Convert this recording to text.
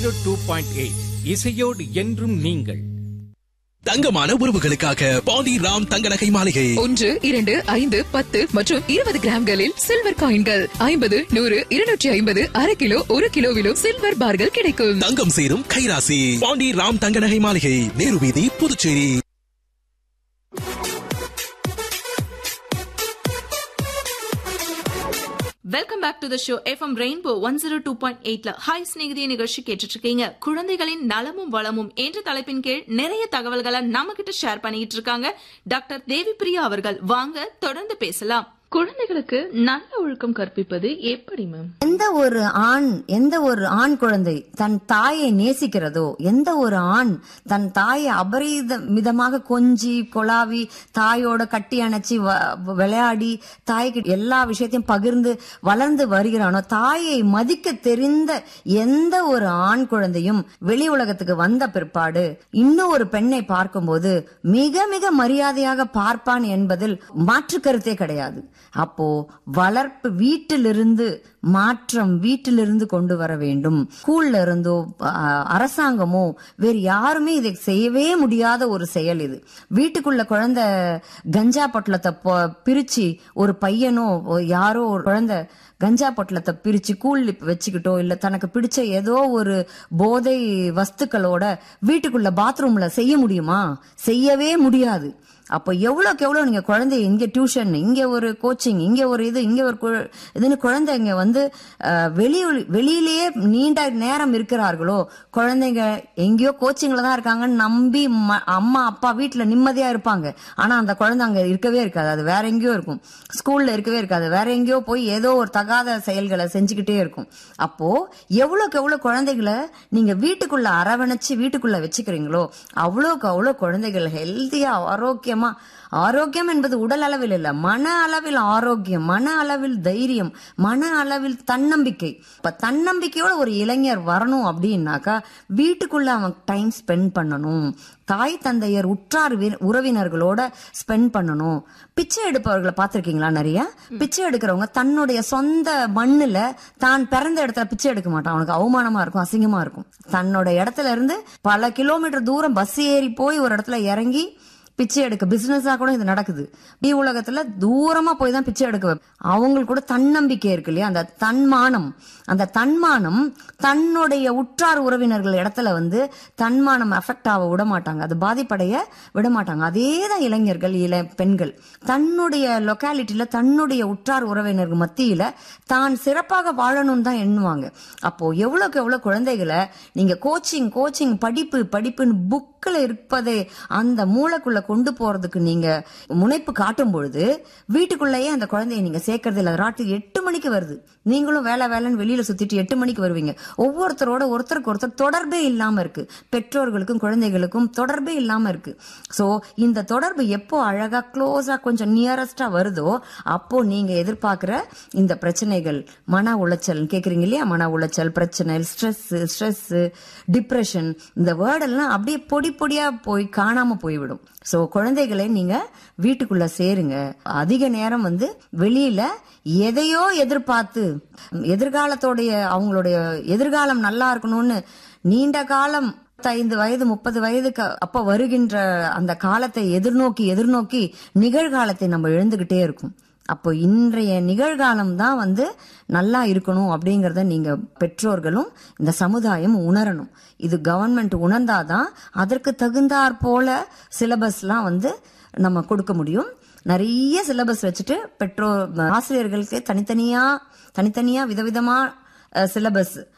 zero two point eight இசையோடு என்றும் நீங்கள் தங்கமான உறவுகளுக்காக பாண்டி ராம் தங்க நகை மாளிகை ஒன்று இரண்டு ஐந்து பத்து மற்றும் இருபது கிராம்களில் சில்வர் காயின்கள் ஐம்பது நூறு இருநூற்றி ஐம்பது அரை கிலோ ஒரு கிலோவிலும் சில்வர் பார்கள் கிடைக்கும் தங்கம் சேரும் கைராசி பாண்டி ராம் தங்க நகை மாளிகை நேரு வீதி Puducherry welcome back to the show FM rainbow one zero two point எயிட்ல ஹாய் ஸ்நேகிதிய நிகழ்ச்சி கேட்டுட்டு இருக்கீங்க குழந்தைகளின் நலமும் வளமும் என்ற தலைப்பின் கீழ் நிறைய தகவல்களை நம்ம கிட்ட ஷேர் பண்ணிட்டு இருக்காங்க டாக்டர் தேவி பிரியா அவர்கள் வாங்க தொடர்ந்து பேசலாம் குழந்தைகளுக்கு நல்ல ஒழுக்கம் கற்பிப்பது எப்படி மேம் எந்த ஒரு ஆண் எந்த ஒரு ஆண் குழந்தை தன் தாயை நேசிக்கிறதோ எந்த ஒரு ஆண் தன் தாயை அபரீத மிதமாக கொஞ்சி கொலாவி தாயோட கட்டி அணைச்சி வ- விளையாடி தாய்க்கு எல்லா விஷயத்தையும் பகிர்ந்து வளர்ந்து வருகிறானோ தாயை மதிக்க தெரிந்த எந்த ஒரு ஆண் குழந்தையும் வெளி உலகத்துக்கு வந்த பிற்பாடு இன்னும் ஒரு பெண்ணை பார்க்கும்போது மிக மிக மரியாதையாக பார்ப்பான் என்பதில் மாற்று கருத்தே கிடையாது அப்போ வளர்ப்பு வீட்டிலிருந்து மாற்றம் வீட்டிலிருந்து கொண்டு வர வேண்டும் ஸ்கூல்ல இருந்தோ அஹ், அரசாங்கமோ வேறு யாருமே இதை செய்யவே முடியாத ஒரு செயல் இது வீட்டுக்குள்ள குழந்தை கஞ்சா பொட்டலத்தை பொ- பிரிச்சு ஒரு பையனோ ஒ- யாரோ ஒரு குழந்தை கஞ்சா பொட்டலத்தை பிரிச்சு கூல் வச்சுக்கிட்டோ இல்ல தனக்கு பிடிச்ச ஏதோ ஒரு போதை வஸ்துக்களோட வீட்டுக்குள்ள பாத்ரூம்ல செய்ய முடியுமா செய்யவே முடியாது அப்போ எவ்வளோக்கு எவ்வளோ நீங்க குழந்தை இங்க டியூஷன் இங்க ஒரு கோச்சிங் இங்க ஒரு இது இங்க ஒரு கு- இதுன்னு குழந்தைங்க வந்து அஹ், வெளி வெளியிலேயே நீண்ட நேரம் இருக்கிறார்களோ குழந்தைங்க எங்கேயோ கோச்சிங்ல தான் இருக்காங்கன்னு நம்பி ம- அம்மா அப்பா வீட்டுல நிம்மதியா இருப்பாங்க ஆனா அந்த குழந்தை அங்க இருக்கவே இருக்காது அது வேற எங்கேயோ இருக்கும் ஸ்கூல்ல இருக்கவே இருக்காது வேற எங்கேயோ போய் ஏதோ ஒரு தகாத செயல்களை செஞ்சுக்கிட்டே இருக்கும் அப்போ எவ்வளோக்கு எவ்வளவு குழந்தைகளை நீங்க வீட்டுக்குள்ள அரவணைச்சு வீட்டுக்குள்ள வச்சுக்கிறீங்களோ அவ்வளோக்கு அவ்வளோ குழந்தைகள் ஹெல்த்தியா ஆரோக்கியமா ஆரோக்கியம் என்பது உடல் அளவில் இல்ல மன அளவில் ஆரோக்கியம் மன அளவில் தைரியம் மன அளவில் தன்னம்பிக்கை இப்ப தன்னம்பிக்கையோட ஒரு இளைஞர் வரணும் அப்படின்னாக்கா வீட்டுக்குள்ள அவன் டைம் ஸ்பெண்ட் பண்ணணும் தாய் தந்தையர் உற்றார் வி- உறவினர்களோட ஸ்பெண்ட் பண்ணணும் பிச்சை எடுப்பவர்களை பார்த்திருக்கீங்களா நிறைய பிச்சை எடுக்கிறவங்க தன்னுடைய சொந்த மண்ணுல தான் பிறந்த இடத்துல பிச்சை எடுக்க மாட்டான் அவனுக்கு அவமானமா இருக்கும் அசிங்கமா இருக்கும் தன்னோட இடத்துல இருந்து பல கிலோமீட்டர் தூரம் பஸ் ஏறி போய் ஒரு இடத்துல இறங்கி பிச்சை எடுக்க பிசினஸா கூட இது நடக்குது டி உலகத்துல தூரமா போய் தான் பிச்சை எடுக்க வைப்ப- அவங்களுக்கு கூட தன்னம்பிக்கை இருக்கு இல்லையா அந்த தன்மானம் அந்த தன்மானம் தன்னுடைய உற்றார் உறவினர்கள் இடத்துல வந்து தன்மானம் அஃபெக்ட் ஆக விட மாட்டாங்க அது பாதிப்படைய விட மாட்டாங்க அதே தான் இளைஞர்கள் இள பெண்கள் தன்னுடைய லொக்காலிட்டியில தன்னுடைய உற்றார் உறவினர்கள் மத்தியில தான் சிறப்பாக வாழணும்னு தான் எண்ணுவாங்க அப்போ எவ்வளவுக்கு எவ்வளவு குழந்தைகளை நீங்க கோச்சிங் கோச்சிங் படிப்பு படிப்புன்னு புக்கில் இருப்பதை அந்த மூளைக்குள்ள கொண்டு போறதுக்கு நீங்க முனைப்பு காட்டும் பொழுது வீட்டுக்குள்ளேயே அந்த குழந்தைய நீங்க சேர்க்கறது இல்ல ராத்திரி எட்டு மணிக்கு வருது நீங்களும் வேலை வேலைன்னு வெளியில சுத்திட்டு எட்டு மணிக்கு வருவீங்க ஒவ்வொருத்தரோட ஒருத்தருக்கு ஒருத்தர் தொடர்பே இல்லாம இருக்கு பெற்றோர்களுக்கும் குழந்தைகளுக்கும் தொடர்பே இல்லாம இருக்கு சோ இந்த தொடர்பு எப்போ அழகா க்ளோஸா கொஞ்சம் நியரஸ்டா வருதோ அப்போ நீங்க எதிர்பார்க்கிற இந்த பிரச்சனைகள் மன உளைச்சல் கேக்குறீங்க இல்லையா மன உளைச்சல் பிரச்சனை ஸ்ட்ரெஸ் ஸ்ட்ரெஸ் டிப்ரெஷன் இந்த வேர்டெல்லாம் அப்படியே பொடி பொடியா போய் காணாம போய்விடும் சோ குழந்தைகளை நீங்க வீட்டுக்குள்ள சேருங்க அதிக நேரம் வந்து வெளியில எதையோ எதிர்பார்த்து எதிர்காலத்தோடைய அவங்களுடைய எதிர்காலம் நல்லா இருக்கணும்னு நீண்ட காலம் ஐந்து வயது முப்பது வயதுக்கு அப்ப வருகின்ற அந்த காலத்தை எதிர்நோக்கி எதிர்நோக்கி நிகழ்காலத்தை நம்ம எழுந்துகிட்டே இருக்கும் அப்போ இன்றைய நிகழ்காலம் தான் வந்து நல்லா இருக்கணும் அப்படிங்கறத நீங்க பெற்றோர்களும் இந்த சமுதாயம் உணரணும் இது கவர்மெண்ட் உணர்ந்தாதான் அதற்கு தகுந்தாற் போல சிலபஸ்லாம் வந்து நம்ம கொடுக்க முடியும் நிறைய சிலபஸ் வச்சுட்டு பெற்றோர் ஆசிரியர்களுக்கு தனித்தனியா தனித்தனியா விதவிதமா சிலபஸ்